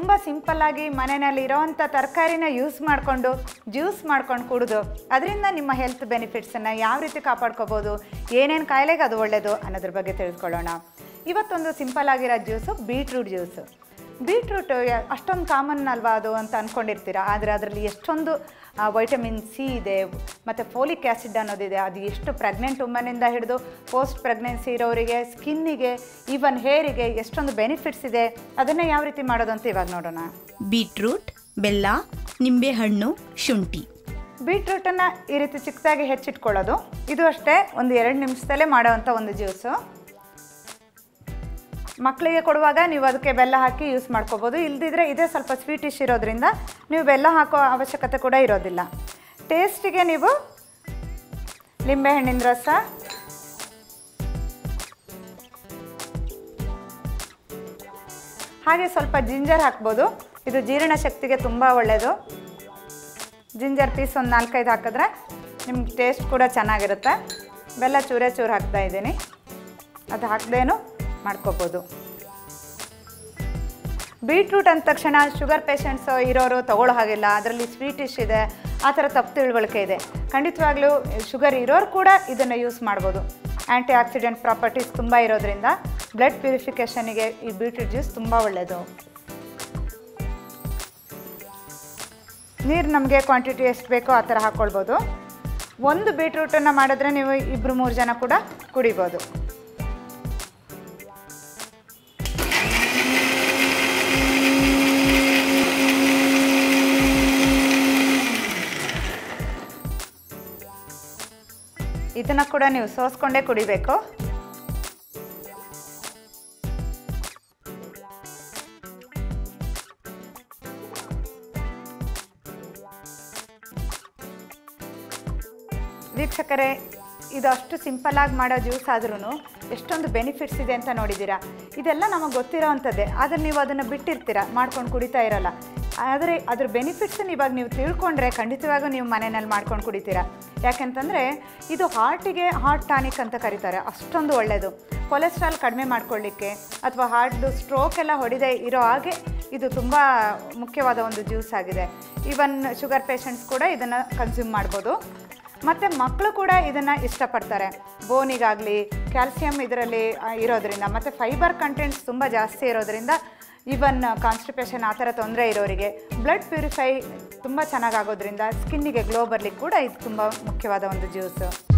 ತುಂಬ ಸಿಂಪಲ್ಲಾಗಿ ಮನೆಯಲ್ಲಿ ಇರೋವಂಥ ತರಕಾರಿನ ಯೂಸ್ ಮಾಡಿಕೊಂಡು ಜ್ಯೂಸ್ ಮಾಡ್ಕೊಂಡು ಕುಡಿದು ಅದರಿಂದ ನಿಮ್ಮ ಹೆಲ್ತ್ ಬೆನಿಫಿಟ್ಸನ್ನು ಯಾವ ರೀತಿ ಕಾಪಾಡ್ಕೋಬೋದು ಏನೇನು ಕಾಯಿಲೆಗೆ ಅದು ಒಳ್ಳೆಯದು ಅನ್ನೋದ್ರ ಬಗ್ಗೆ ತಿಳಿಸ್ಕೊಳ್ಳೋಣ ಇವತ್ತೊಂದು ಸಿಂಪಲ್ ಆಗಿರೋ ಜ್ಯೂಸು ಬೀಟ್ರೂಟ್ ಜ್ಯೂಸು ಬೀಟ್ರೂಟ್ ಅಷ್ಟೊಂದು ಕಾಮನ್ ಅಲ್ವಾ ಅದು ಅಂತ ಅಂದ್ಕೊಂಡಿರ್ತೀರ ಆದರೆ ಅದರಲ್ಲಿ ಎಷ್ಟೊಂದು ವೈಟಮಿನ್ ಸಿ ಇದೆ ಮತ್ತು ಫೋಲಿಕ್ ಆ್ಯಸಿಡ್ ಅನ್ನೋದಿದೆ ಅದು ಎಷ್ಟು ಪ್ರೆಗ್ನೆಂಟ್ ವುಮನಿಂದ ಹಿಡಿದು ಪೋಸ್ಟ್ ಪ್ರೆಗ್ನೆನ್ಸಿ ಇರೋರಿಗೆ ಸ್ಕಿನ್ನಿಗೆ ಈವನ್ ಹೇರಿಗೆ ಎಷ್ಟೊಂದು ಬೆನಿಫಿಟ್ಸ್ ಇದೆ ಅದನ್ನೇ ಯಾವ ರೀತಿ ಮಾಡೋದು ಅಂತ ಇವಾಗ ನೋಡೋಣ ಬೀಟ್ರೂಟ್ ಬೆಲ್ಲ ನಿಂಬೆಹಣ್ಣು ಶುಂಠಿ ಬೀಟ್ರೂಟನ್ನು ಈ ರೀತಿ ಚಿಕ್ಕದಾಗಿ ಹೆಚ್ಚಿಟ್ಕೊಳ್ಳೋದು ಇದು ಅಷ್ಟೇ ಒಂದು ಎರಡು ನಿಮಿಷದಲ್ಲೇ ಮಾಡೋವಂಥ ಒಂದು ಜ್ಯೂಸು ಮಕ್ಕಳಿಗೆ ಕೊಡುವಾಗ ನೀವು ಅದಕ್ಕೆ ಬೆಲ್ಲ ಹಾಕಿ ಯೂಸ್ ಮಾಡ್ಕೋಬೋದು ಇಲ್ದಿದ್ರೆ ಇದೇ ಸ್ವಲ್ಪ ಸ್ವೀಟಿಶ್ ಇರೋದ್ರಿಂದ ನೀವು ಬೆಲ್ಲ ಹಾಕೋ ಅವಶ್ಯಕತೆ ಕೂಡ ಇರೋದಿಲ್ಲ ಟೇಸ್ಟಿಗೆ ನೀವು ಲಿಂಬೆಹಣ್ಣಿನ ರಸ ಹಾಗೆ ಸ್ವಲ್ಪ ಜಿಂಜರ್ ಹಾಕ್ಬೋದು ಇದು ಜೀರ್ಣಶಕ್ತಿಗೆ ತುಂಬ ಒಳ್ಳೆಯದು ಜಿಂಜರ್ ಪೀಸ್ ಒಂದು ನಾಲ್ಕೈದು ಹಾಕಿದ್ರೆ ನಿಮ್ಗೆ ಟೇಸ್ಟ್ ಕೂಡ ಚೆನ್ನಾಗಿರುತ್ತೆ ಬೆಲ್ಲ ಚೂರೇ ಚೂರು ಹಾಕ್ತಾ ಇದ್ದೀನಿ ಅದು ಹಾಕ್ದೇನು ಮಾಡ್ಕೋಬೋದು ಬೀಟ್ರೂಟ್ ಅಂದ ತಕ್ಷಣ ಶುಗರ್ ಪೇಷಂಟ್ಸ್ ಇರೋರು ತಗೊಳ್ಳೋ ಹಾಗಿಲ್ಲ ಅದರಲ್ಲಿ ಸ್ವೀಟಿಶ್ ಇದೆ ಆ ಥರ ತಪ್ಪು ತಿಳುವಳಿಕೆ ಇದೆ ಖಂಡಿತವಾಗ್ಲೂ ಶುಗರ್ ಇರೋರು ಕೂಡ ಇದನ್ನು ಯೂಸ್ ಮಾಡ್ಬೋದು ಆ್ಯಂಟಿ ಆಕ್ಸಿಡೆಂಟ್ ಪ್ರಾಪರ್ಟೀಸ್ ತುಂಬ ಇರೋದ್ರಿಂದ ಬ್ಲಡ್ ಪ್ಯೂರಿಫಿಕೇಷನಿಗೆ ಈ ಬೀಟ್ರೂಟ್ ಜ್ಯೂಸ್ ತುಂಬ ಒಳ್ಳೆಯದು ನೀರು ನಮಗೆ ಕ್ವಾಂಟಿಟಿ ಎಷ್ಟು ಬೇಕೋ ಆ ಥರ ಹಾಕ್ಕೊಳ್ಬೋದು ಒಂದು ಬೀಟ್ರೂಟನ್ನು ಮಾಡಿದ್ರೆ ನೀವು ಇಬ್ಬರು ಮೂರು ಜನ ಕೂಡ ಕುಡಿಬೋದು ಇದನ್ನು ಕೂಡ ನೀವು ಸೋಸ್ಕೊಂಡೇ ಕುಡಿಬೇಕು ವೀಕ್ಷಕರೇ ಇದು ಅಷ್ಟು ಸಿಂಪಲ್ಲಾಗಿ ಮಾಡೋ ಜ್ಯೂಸ್ ಆದ್ರೂ ಎಷ್ಟೊಂದು ಬೆನಿಫಿಟ್ಸ್ ಇದೆ ಅಂತ ನೋಡಿದ್ದೀರಾ ಇದೆಲ್ಲ ನಮಗೆ ಗೊತ್ತಿರೋ ಅಂಥದ್ದೇ ಆದರೆ ನೀವು ಅದನ್ನು ಬಿಟ್ಟಿರ್ತೀರ ಮಾಡ್ಕೊಂಡು ಕುಡಿತಾ ಇರಲ್ಲ ಆದರೆ ಅದ್ರ ಬೆನಿಫಿಟ್ಸನ್ನು ಇವಾಗ ನೀವು ತಿಳ್ಕೊಂಡ್ರೆ ಖಂಡಿತವಾಗೂ ನೀವು ಮನೆಯಲ್ಲಿ ಮಾಡ್ಕೊಂಡು ಕುಡಿತೀರಾ ಯಾಕೆಂತಂದರೆ ಇದು ಹಾರ್ಟಿಗೆ ಹಾರ್ಟ್ ಟಾನಿಕ್ ಅಂತ ಕರೀತಾರೆ ಅಷ್ಟೊಂದು ಒಳ್ಳೆಯದು ಕೊಲೆಸ್ಟ್ರಾಲ್ ಕಡಿಮೆ ಮಾಡ್ಕೊಳ್ಳಿಕ್ಕೆ ಅಥವಾ ಹಾರ್ಟ್ದು ಸ್ಟ್ರೋಕ್ ಎಲ್ಲ ಹೊಡಿದೆ ಇರೋ ಹಾಗೆ ಇದು ತುಂಬ ಮುಖ್ಯವಾದ ಒಂದು ಜ್ಯೂಸ್ ಆಗಿದೆ ಈವನ್ ಶುಗರ್ ಪೇಷಂಟ್ಸ್ ಕೂಡ ಇದನ್ನು ಕನ್ಸ್ಯೂಮ್ ಮಾಡ್ಬೋದು ಮತ್ತು ಮಕ್ಕಳು ಕೂಡ ಇದನ್ನು ಇಷ್ಟಪಡ್ತಾರೆ ಬೋನಿಗಾಗಲಿ ಕ್ಯಾಲ್ಸಿಯಂ ಇದರಲ್ಲಿ ಆ, ಇರೋದ್ರಿಂದ ಮತ್ತು ಫೈಬರ್ ಕಂಟೆಂಟ್ಸ್ ತುಂಬ ಜಾಸ್ತಿ ಇರೋದ್ರಿಂದ ಈವನ್ ಕಾನ್ಸ್ಟಿಪೇಷನ್ ಆ ಥರ ತೊಂದರೆ ಇರೋರಿಗೆ ಬ್ಲಡ್ ಪ್ಯೂರಿಫೈ ತುಂಬ ಚೆನ್ನಾಗಾಗೋದ್ರಿಂದ ಸ್ಕಿನ್ನಿಗೆ ಗ್ಲೋ ಬರಲಿಕ್ಕೆ ಕೂಡ ಇದು ತುಂಬ ಮುಖ್ಯವಾದ ಒಂದು ಜ್ಯೂಸು